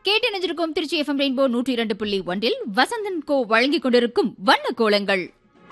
கேட்டு நினைஞ்சிருக்கும் Trichy FM rainbow நூற்றி இரண்டு புள்ளி ஒன்றில் வசந்தன் கோ வழங்கிக் கொண்டிருக்கும் வண்ண கோலங்கள்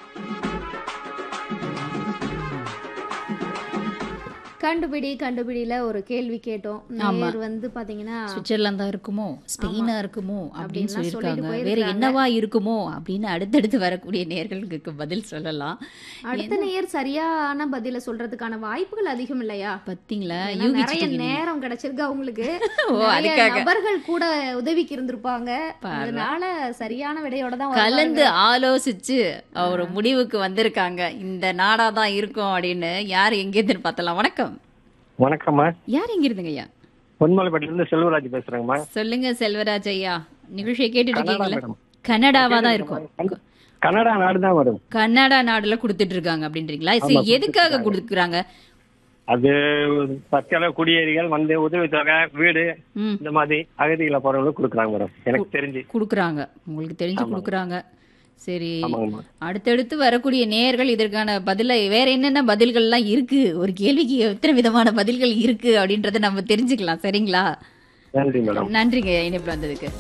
கண்டுபிடி கண்டுபிடியில ஒரு கேள்வி கேட்டோம் ஆமா. நேர் வந்து பாத்தீங்கன்னா சுவிட்சர்லாந்தா இருக்குமோ ஸ்பெயினா இருக்குமோ அப்படின்னு அப்படின்லாம் சொல்லியிருக்காங்க சொல்லிட்டு வேற போயிருக்காங்க. என்னவா இருக்குமோ அப்படின்னு அடுத்தடுத்து வரக்கூடிய நேர்களுக்கு பதில் சொல்லலாம் அடுத்த நேர் சரியான பதில சொல்றதுக்கான வாய்ப்புகள் அதிகம் இல்லையா பாத்தீங்களா ஏன்னா நிறைய யூகிச்சிட்டீங்க நீங்க. நேரம் கிடைச்சிருக்கு அவங்களுக்கு ஓ நிறைய அதுக்காக நபர்கள் கூட உதவிக்கு இருந்திருப்பாங்க பாரு. அதனால சரியான விடையோட தான் கலந்து ஆலோசிச்சு ஒரு முடிவுக்கு வந்திருக்காங்க இந்த நாடா தான் இருக்கும் அப்படின்னு யார் எங்க இருந்து பார்த்தலாம் வணக்கம் வணக்கம்மா யார் எங்க இருந்துங்க ஐயா பொன்மலைப்பட்டில இருந்து செல்வராஜ் பேசுறேங்கம்மா சொல்லுங்க செல்வராஜ் ஐயா நிகழ்ச்சியை கேட்டுட்டு கனடா இருக்கீங்களா மேடம். கனடாவா தான் இருக்கும் கன- கனடா நாடு தான் வரும் கன்னடா நாடுல கொடுத்துட்டு இருக்காங்க அப்படின்றீங்களா சரி ஆமா, எதுக்காக கொடுக்குறாங்க அது பத்தியால குடியேறிகள் வந்து உதவித்தொகை வீடு ம் இந்த மாதிரி அகதிகளை போறவங்களுக்கு கொடுக்குறாங்க மேடம் எனக்கு தெரிஞ்சு கொடுக்குறாங்க உங்களுக்கு தெரிஞ்சு கொடுக்குறாங்க சரி ஆமாங்கம்மா அடுத்தடுத்து வரக்கூடிய நேயர்கள் இதற்கான பதில வேற என்னென்ன பதில்கள்லாம் இருக்கு ஒரு கேள்விக்கு எத்தனை விதமான பதில்கள் இருக்கு அப்படின்றத நம்ம தெரிஞ்சுக்கலாம் சரிங்களா நன்றி மேடம் நன்றிங்க இணைப்பு வந்ததுக்கு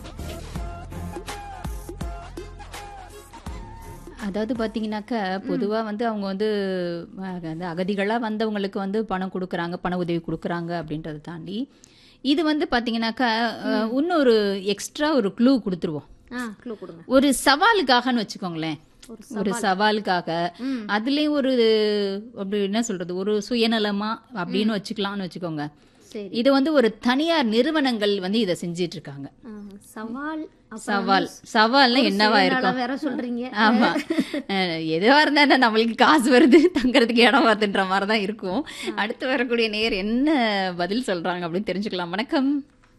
அதாவது பார்த்தீங்கன்னாக்கா பொதுவாக வந்து அவங்க வந்து அஹ், அந்த அகதிகளாக வந்தவங்களுக்கு வந்து பணம் கொடுக்குறாங்க பண உதவி கொடுக்குறாங்க அப்படின்றத தாண்டி இது வந்து பார்த்தீங்கன்னாக்கா அஹ், இன்னொரு எக்ஸ்ட்ரா ஒரு க்ளூ கொடுத்துருவோம் ஆ க்ளூ கொடுங்க ஒரு சவாலுக்காகன்னு வச்சுக்கோங்களேன் ஒரு ஒரு சவாலுக்காக ம். அதுலயும் ஒரு அப்படி என்ன சொல்றது ஒரு சுயநலமா அப்படின்னு வச்சுக்கலாம்னு வச்சுக்கோங்க சரி இது வந்து ஒரு தனியார் நிறுவனங்கள் வந்து இதை செஞ்சிட்டு இருக்காங்க ஆ, சவால் அப்புறம் சவால் சவால்னா ஒரு என்னவா சுயநலம் இருக்கும் வேற சொல்றீங்க ஆமா அஹ் எதுவா இருந்தா என்ன நம்மளுக்கு காசு வருது தங்கறதுக்கு இடம் வருதுன்ற மாதிரி தான் இருக்கும் அடுத்து வரக்கூடிய நேர் என்ன பதில் சொல்றாங்க அப்படின்னு தெரிஞ்சுக்கலாம் வணக்கம்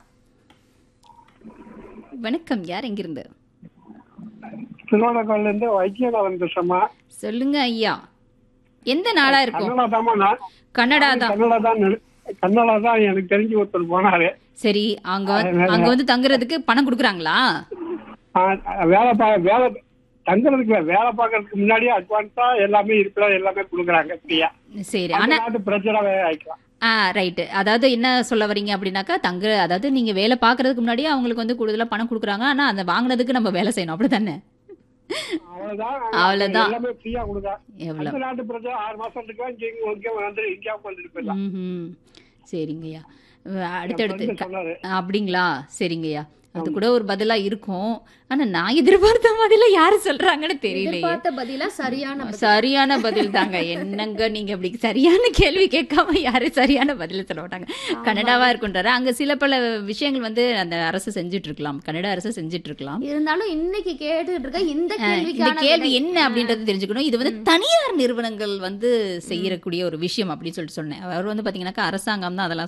வணக்கம் யார் எங்கிருந்து திருவண்ணாமலையில இருந்து வைத்தியநாதன் பேசுறமா சொல்லுங்க ஐயா எந்த நாடா இருக்கும் கன்னடா தாமா நான் கன்னடா தான் கன்னடா தான் நினை- கன்னடா தான் எனக்கு தெரிஞ்சு ஒருத்தர் போனாரு சரி அங்க வந்து- அங்க வந்து தங்குறதுக்கு பணம் கொடுக்குறாங்களா ஆ, வேலை பா வேலை தங்குறதுக்கு இல்ல, வேலை பார்க்கறதுக்கு முன்னாடியே அட்வான்ஸா எல்லாமே இருக்கலாம் எல்லாமே கொடுக்குறாங்க ஃப்ரீயா சரி அந்த ஆனா நாட்டு பிரச்சனை ஆயிக்கலாம் ஆ ரைட்டு அதாவது என்ன சொல்ல வரீங்க அப்படின்னாக்கா தங்க அதாவது நீங்க வேலை பார்க்கறதுக்கு முன்னாடியே அவங்களுக்கு வந்து கூடுதலா பணம் கொடுக்குறாங்க ஆனா அந்த வாங்குனதுக்கு நம்ம வேலை செய்யணும் அப்படிதானே அவ்வளவுதான் அவ்வளவுதான். எல்லாமே ஃப்ரீயா கொடுங்க எவ்வளவு அந்த நாட்டு பிரச்சனை ஆறு மாசம் இருக்கலாம் இங்க இங்க இங்க வந்து இங்கே வந்துட்டு போயிடலாம் ம்ஹும். சரிங்கய்யா அடுத்தடுத்து friend சொன்னாரு. அப்படிங்களா சரிங்கய்யா அது கூட ஒரு பதிலா இருக்கும் ஆனா நான் எதிர்பார்த்த பதிலா யாரு சொல்றாங்கன்னு தெரியலையே எதிர்பார்த்த பதிலா சரியான பதில். சரியான பதில் தாங்க என்னங்க நீங்க அப்படி சரியான கேள்வி கேட்காம யாரும் சரியான பதில் சொல்ல மாட்டாங்க கனடாவா இருக்குன்றாரு அங்க சில பல விஷயங்கள் வந்து அந்த அரசு செஞ்சுட்டு இருக்கலாம் கனடா அரசு செஞ்சுட்டு இருக்கலாம் இருந்தாலும் இன்னைக்கு கேட்டுட்டு இருக்க இந்த இந்த கேள்விக்கான கேள்வி விடை. என்ன அப்படின்றது தெரிஞ்சுக்கணும் இது வந்து தனியார் நிறுவனங்கள் வந்து செய்யக்கூடிய ஒரு விஷயம் அப்படின்னு சொல்லிட்டு சொன்னேன் அவர் வந்து பாத்தீங்கன்னாக்கா அரசாங்கம் தான் அதெல்லாம்